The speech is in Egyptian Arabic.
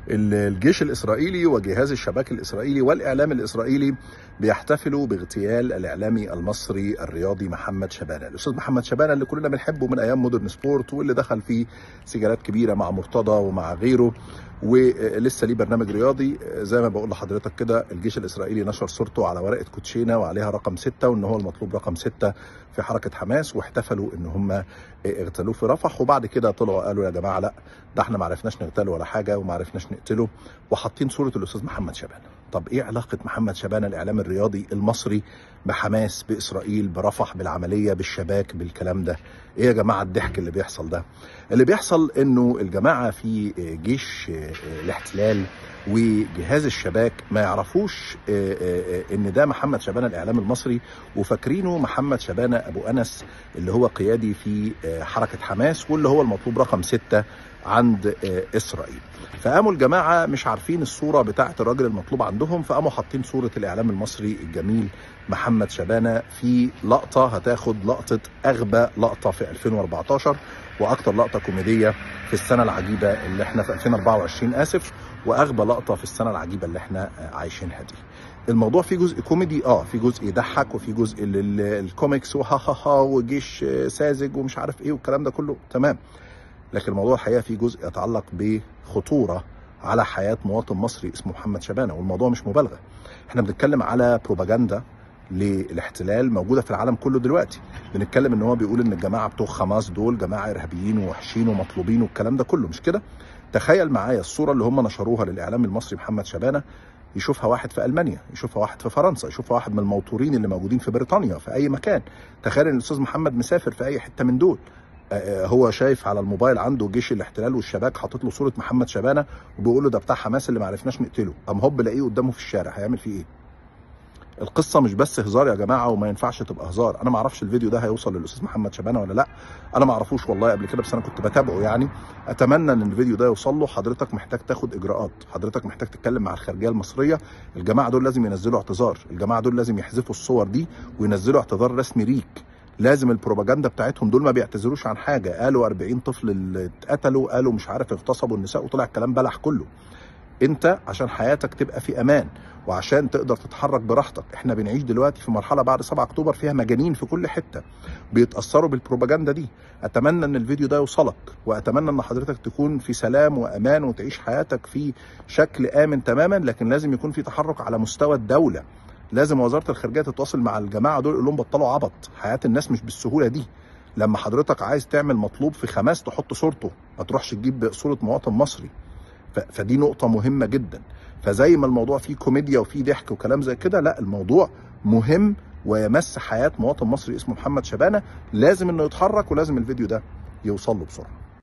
الجيش الاسرائيلي وجهاز الشباك الاسرائيلي والاعلام الاسرائيلي بيحتفلوا باغتيال الاعلامي المصري الرياضي محمد شبانه، الاستاذ محمد شبانه اللي كلنا بنحبه من ايام مودرن سبورت واللي دخل في سجالات كبيره مع مرتضى ومع غيره ولسه ليه برنامج رياضي زي ما بقول لحضرتك كده الجيش الاسرائيلي نشر صورته على ورقه كوتشينه وعليها رقم ستة وان هو المطلوب رقم ستة في حركه حماس واحتفلوا ان هم اغتالوه في رفح وبعد كده طلعوا قالوا يا جماعه لا ده احنا ما عرفناش نغتاله ولا حاجه وما عرفناش نقتله وحاطين صوره الاستاذ محمد شبانه طب ايه علاقه محمد شبانه الاعلام الرياضي المصري بحماس باسرائيل برفح بالعمليه بالشباك بالكلام ده ايه يا جماعه الضحك اللي بيحصل ده اللي بيحصل انه الجماعه في جيش الاحتلال وجهاز الشباك ما يعرفوش ان ده محمد شبانه الاعلام المصري وفاكرينه محمد شبانه ابو انس اللي هو قيادي في حركه حماس واللي هو المطلوب رقم ستة عند اسرائيل فقاموا الجماعه مش عارفين الصوره بتاعه الراجل المطلوب عندهم فقاموا حاطين صوره الاعلام المصري الجميل محمد شبانه في لقطه هتاخد لقطه اغبى لقطه في 2014 واكتر لقطه كوميديه في السنه العجيبه اللي احنا في 2024 اسف واغبى لقطه في السنه العجيبه اللي احنا عايشينها دي الموضوع فيه جزء كوميدي اه في جزء يضحك وفي جزء الكوميكس وها ها ها وجيش ساذج ومش عارف ايه والكلام ده كله تمام لكن الموضوع الحقيقه فيه جزء يتعلق بخطوره على حياه مواطن مصري اسمه محمد شبانه والموضوع مش مبالغه احنا بنتكلم على بروباجندا للاحتلال موجوده في العالم كله دلوقتي بنتكلم ان هو بيقول ان الجماعه بتوع حماس دول جماعه ارهابيين ووحشين ومطلوبين والكلام ده كله مش كده تخيل معايا الصوره اللي هم نشروها للاعلام المصري محمد شبانه يشوفها واحد في المانيا يشوفها واحد في فرنسا يشوفها واحد من الموتورين اللي موجودين في بريطانيا في اي مكان تخيل ان الاستاذ محمد مسافر في اي حته من دول هو شايف على الموبايل عنده جيش الاحتلال والشباك حاطط له صوره محمد شبانه وبيقول له ده بتاع حماس اللي ما عرفناش نقتله قام هوب لاقيه قدامه في الشارع هيعمل فيه ايه القصه مش بس هزار يا جماعه وما ينفعش تبقى هزار انا ما اعرفش الفيديو ده هيوصل للاستاذ محمد شبانه ولا لا انا ما اعرفوش والله قبل كده بس انا كنت بتابعه يعني اتمنى ان الفيديو ده يوصل له حضرتك محتاج تاخد اجراءات حضرتك محتاج تتكلم مع الخارجيه المصريه الجماعه دول لازم ينزلوا اعتذار الجماعه دول لازم يحذفوا الصور دي وينزلوا اعتذار رسمي ليك لازم البروباجندا بتاعتهم دول ما بيعتذروش عن حاجه قالوا 40 طفل اللي اتقتلوا قالوا مش عارف اغتصبوا النساء وطلع الكلام بلح كله انت عشان حياتك تبقى في امان وعشان تقدر تتحرك براحتك احنا بنعيش دلوقتي في مرحله بعد 7 اكتوبر فيها مجانين في كل حته بيتاثروا بالبروباجندا دي اتمنى ان الفيديو ده يوصلك واتمنى ان حضرتك تكون في سلام وامان وتعيش حياتك في شكل امن تماما لكن لازم يكون في تحرك على مستوى الدوله لازم وزاره الخارجيه تتواصل مع الجماعه دول يقول لهم بطلوا عبط حياه الناس مش بالسهوله دي لما حضرتك عايز تعمل مطلوب في خماس تحط صورته ما تروحش تجيب صوره مواطن مصري فدي نقطة مهمة جدا فزي ما الموضوع فيه كوميديا وفيه ضحك وكلام زي كده لا الموضوع مهم ويمس حياة مواطن مصري اسمه محمد شبانة لازم انه يتحرك ولازم الفيديو ده يوصل له بسرعة